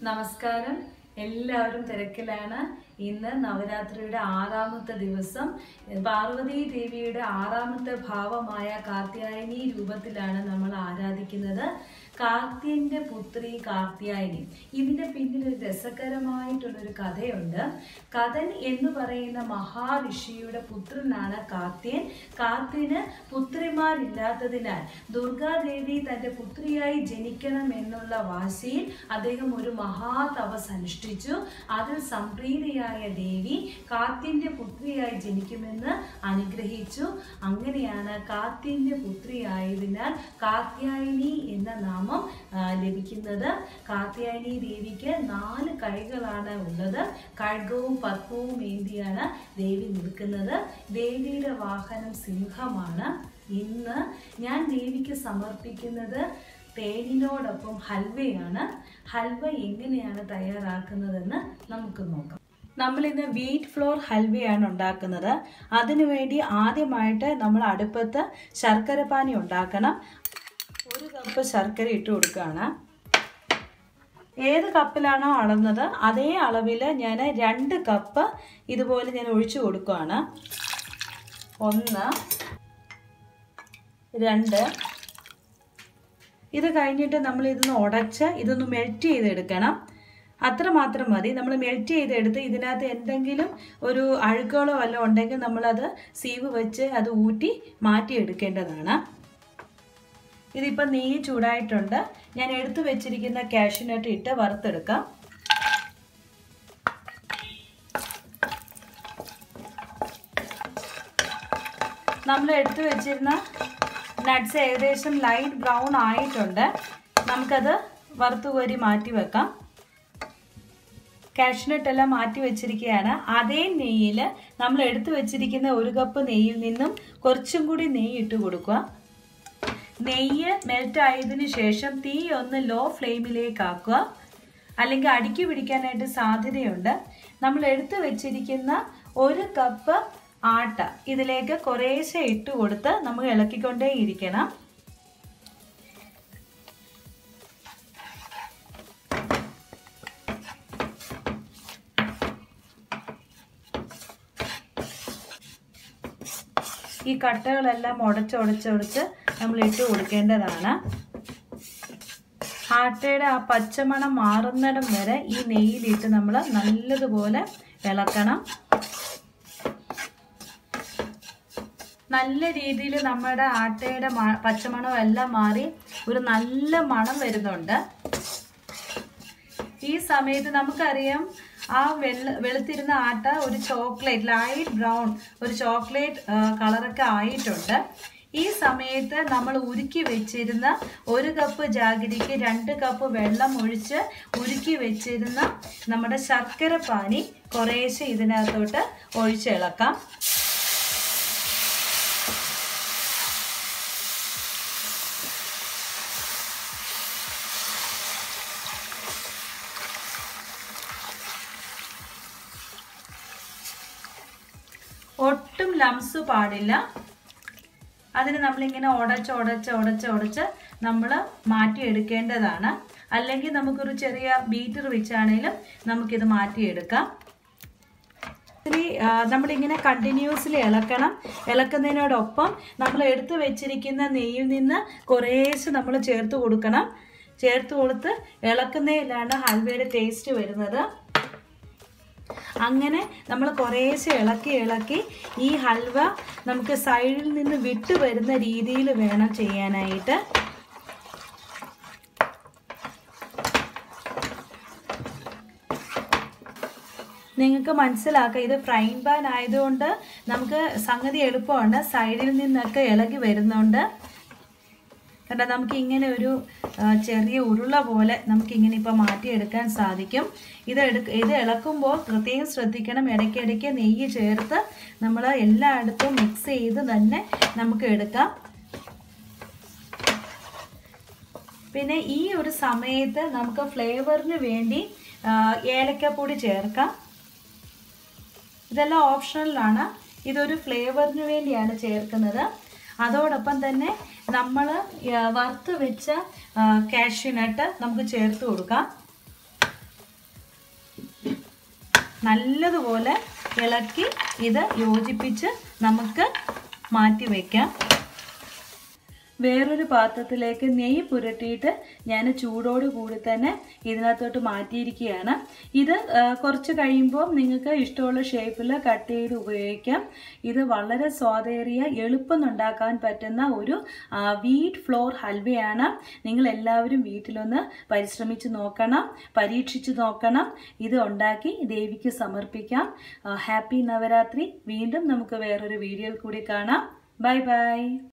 നമസ്കാരം എല്ലാവരും തിരക്കിലാണ് ഇന്ന് നവരാത്രിയുടെ ആറാമത്തെ ദിവസം പാർവതി ദേവിയുടെ ആറാമത്തെ ഭാവമായ കാർത്യായനി രൂപത്തിലാണ് നമ്മൾ ആരാധിക്കുന്നത് കാർത്യന്റെ പുത്രി കാർത്യായനി ഇതിന്റെ പിന്നിൽ ഒരു രസകരമായിട്ടുള്ളൊരു കഥയുണ്ട് കഥൻ എന്ന് പറയുന്ന മഹാഋഷിയുടെ പുത്രനാണ് കാർത്യൻ കാർത്യന് പുത്രിമാരില്ലാത്തതിനാൽ ദുർഗാദേവി തന്റെ പുത്രിയായി ജനിക്കണം എന്നുള്ള വാശിയിൽ അദ്ദേഹം ഒരു മഹാതപസ് അനുഷ്ഠിച്ചു അതിൽ സംപ്രീതിയായ ദേവി കാത്യന്റെ പുത്രിയായി ജനിക്കുമെന്ന് അനുഗ്രഹിച്ചു അങ്ങനെയാണ് കാത്യന്റെ പുത്രിയായതിനാൽ കാത്യായനി എന്ന നാമം ആ, ലഭിക്കുന്നത് കാത്യായനി ദേവിക്ക് നാല് കൈകളാണ് ഉള്ളത് കഴുകവും പത്മവും ഏന്തിയാണ് ദേവി നിൽക്കുന്നത് ദേവിയുടെ വാഹനം സിംഹമാണ് ഇന്ന് ഞാൻ ദേവിക്ക് സമർപ്പിക്കുന്നത് തേനിനോടൊപ്പം ഹൽവയാണ് ഹൽവ എങ്ങനെയാണ് തയ്യാറാക്കുന്നതെന്ന് നമുക്ക് നോക്കാം നമ്മൾ ഇന്ന് വീറ്റ് ഫ്ലോർ ഹൽവയാണ് ഉണ്ടാക്കുന്നത് അതിനുവേണ്ടി ആദ്യമായിട്ട് നമ്മൾ അടുപ്പത്ത് ശർക്കര പാനി ഉണ്ടാക്കണം ഒരു കപ്പ് ശർക്കര ഇട്ട് കൊടുക്കുകയാണ് ഏത് കപ്പിലാണോ അളന്നത് അതേ അളവിൽ ഞാൻ രണ്ട് കപ്പ് ഇതുപോലെ ഞാൻ ഒഴിച്ചു കൊടുക്കുകയാണ് ഒന്ന് രണ്ട് ഇത് കഴിഞ്ഞിട്ട് നമ്മൾ ഇതൊന്ന് ഉടച്ച് ഇതൊന്ന് മെൽറ്റ് ചെയ്തെടുക്കണം അത്ര മാത്രം മതി നമ്മൾ മെൽറ്റ് ചെയ്തെടുത്ത് ഇതിനകത്ത് എന്തെങ്കിലും ഒരു അഴുക്കുകളോ വല്ലതും ഉണ്ടെങ്കിൽ നമ്മളത് സീവ് വെച്ച് അത് ഊറ്റി മാറ്റിയെടുക്കേണ്ടതാണ് ഇതിപ്പോൾ നെയ്യ് ചൂടായിട്ടുണ്ട് ഞാൻ എടുത്തു വെച്ചിരിക്കുന്ന കാഷ്യൂനട്ട് ഇട്ട് വറുത്തെടുക്കാം നമ്മൾ എടുത്തു വെച്ചിരുന്ന നട്ട്സ് ഏകദേശം ലൈറ്റ് ബ്രൗൺ ആയിട്ടുണ്ട് നമുക്കത് വറുത്ത് കോരി മാറ്റി വെക്കാം കാഷ്നട്ട് എല്ലാം മാറ്റി വെച്ചിരിക്കുകയാണ് അതേ നെയ്യിൽ നമ്മൾ എടുത്തു വെച്ചിരിക്കുന്ന ഒരു കപ്പ് നെയ്യിൽ നിന്നും കുറച്ചും കൂടി നെയ്യ് ഇട്ട് കൊടുക്കുക നെയ്യ് മെൽറ്റ് ആയതിനു ശേഷം തീ ഒന്ന് ലോ ഫ്ലെയിമിലേക്ക് ആക്കുക അല്ലെങ്കിൽ അടുക്കി പിടിക്കാനായിട്ട് സാധ്യതയുണ്ട് നമ്മൾ എടുത്തു വെച്ചിരിക്കുന്ന ഒരു കപ്പ് ആട്ട ഇതിലേക്ക് കുറേശ്ശെ ഇട്ട് കൊടുത്ത് നമുക്ക് ഇളക്കിക്കൊണ്ടേ ഇരിക്കണം ഈ കട്ടകളെല്ലാം ഉടച്ചുടച്ചുടച്ച് നമ്മൾ ഇട്ട് കൊടുക്കേണ്ടതാണ് ആട്ടയുടെ ആ പച്ചമണം മാറുന്നിടം വരെ ഈ നെയ്യിലിട്ട് നമ്മൾ നല്ലതുപോലെ ഇളക്കണം നല്ല രീതിയിൽ നമ്മുടെ ആട്ടയുടെ മ- പച്ചമണം എല്ലാം മാറി ഒരു നല്ല മണം വരുന്നുണ്ട് ഈ സമയത്ത് നമുക്കറിയാം ആ വെള്ള വെളുത്തിരുന്ന ആട്ട ഒരു ചോക്ലേറ്റ് ലൈറ്റ് ബ്രൗൺ ഒരു ചോക്ലേറ്റ് കളറൊക്കെ ആയിട്ടുണ്ട് ഈ സമയത്ത് നമ്മൾ ഉരുക്കി വെച്ചിരുന്ന ഒരു കപ്പ് ജാഗരിക്ക് രണ്ട് കപ്പ് വെള്ളം ഒഴിച്ച് ഉരുക്കി വെച്ചിരുന്ന നമ്മുടെ ശർക്കര പാനി കുറേശ്ശെ ഇതിനകത്തോട്ട് ഒഴിച്ചിളക്കാം ഒട്ടും ലംസ് പാടില്ല അതിന് നമ്മളിങ്ങനെ ഉടച്ച് ഉടച്ച് ഉടച്ച് ഉടച്ച് നമ്മൾ മാറ്റിയെടുക്കേണ്ടതാണ് അല്ലെങ്കിൽ നമുക്കൊരു ചെറിയ ബീറ്റർ വെച്ചാണേലും നമുക്കിത് മാറ്റിയെടുക്കാം ഇനി ആ, നമ്മളിങ്ങനെ കണ്ടിന്യൂസ്ലി ഇളക്കണം ഇളക്കുന്നതിനോടൊപ്പം നമ്മൾ എടുത്തു വെച്ചിരിക്കുന്ന നെയ്യിൽ നിന്ന് കുറേശ്ശെ നമ്മൾ ചേർത്ത് കൊടുക്കണം ചേർത്ത് കൊടുത്ത് ഇളക്കുന്നതിലാണ് ഹൽവയുടെ ടേസ്റ്റ് വരുന്നത് അങ്ങനെ നമ്മൾ കുറേശ്ശെ ഇളക്കി ഇളക്കി ഈ ഹൽവ നമുക്ക് സൈഡിൽ നിന്ന് വിട്ടു വരുന്ന രീതിയിൽ വേണം ചെയ്യാനായിട്ട് നിങ്ങൾക്ക് മനസ്സിലാക്കാം ഇത് ഫ്രൈങ് പാൻ ആയതുകൊണ്ട് നമുക്ക് സംഗതി എളുപ്പമുണ്ട് സൈഡിൽ നിന്നൊക്കെ ഇളകി വരുന്നുണ്ട് കണ്ട നമുക്ക് ഇങ്ങനെ ഒരു ആ, ചെറിയ ഉരുള പോലെ നമുക്ക് ഇങ്ങനെ ഇപ്പം മാറ്റിയെടുക്കാൻ സാധിക്കും ഇത് എടുക്ക ഇത് ഇളക്കുമ്പോൾ പ്രത്യേകം ശ്രദ്ധിക്കണം ഇടയ്ക്കിടയ്ക്ക് നെയ്യ് ചേർത്ത് നമ്മൾ എല്ലായിടത്തും മിക്സ് ചെയ്ത് തന്നെ നമുക്ക് എടുക്കാം പിന്നെ ഈ ഒരു സമയത്ത് നമുക്ക് ഫ്ലേവറിന് വേണ്ടി ആ, ഏലക്കപ്പൊടി ചേർക്കാം ഇതെല്ലാം ഓപ്ഷണലാണ് ഇതൊരു ഫ്ലേവറിന് വേണ്ടിയാണ് ചേർക്കുന്നത് അതോടൊപ്പം തന്നെ നമ്മൾ വറുത്ത് വെച്ച കാഷ്യൂനട്ട് നമുക്ക് ചേർത്ത് കൊടുക്കാം നല്ലതുപോലെ ഇളക്കി ഇത് യോജിപ്പിച്ച് നമുക്ക് മാറ്റി വയ്ക്കാം വേറൊരു പാത്രത്തിലേക്ക് നെയ്യ് പുരട്ടിയിട്ട് ഞാൻ ചൂടോട് കൂടി തന്നെ ഇതിനകത്തോട്ട് മാറ്റിയിരിക്കുകയാണ് ഇത് ആ, കുറച്ച് കഴിയുമ്പോൾ നിങ്ങൾക്ക് ഇഷ്ടമുള്ള ഷേപ്പിൽ കട്ട് ചെയ്ത് ഉപയോഗിക്കാം ഇത് വളരെ സ്വാദേറിയ എളുപ്പം ഉണ്ടാക്കാൻ പറ്റുന്ന ഒരു വീറ്റ് ഫ്ലോർ ഹൽവയാണ് നിങ്ങൾ എല്ലാവരും വീട്ടിലൊന്ന് പരിശ്രമിച്ച് നോക്കണം പരീക്ഷിച്ച് നോക്കണം ഇത് ഉണ്ടാക്കി ദേവിക്ക് സമർപ്പിക്കാം ഹാപ്പി നവരാത്രി വീണ്ടും നമുക്ക് വേറൊരു വീഡിയോയിൽ കൂടി കാണാം ബൈ ബൈ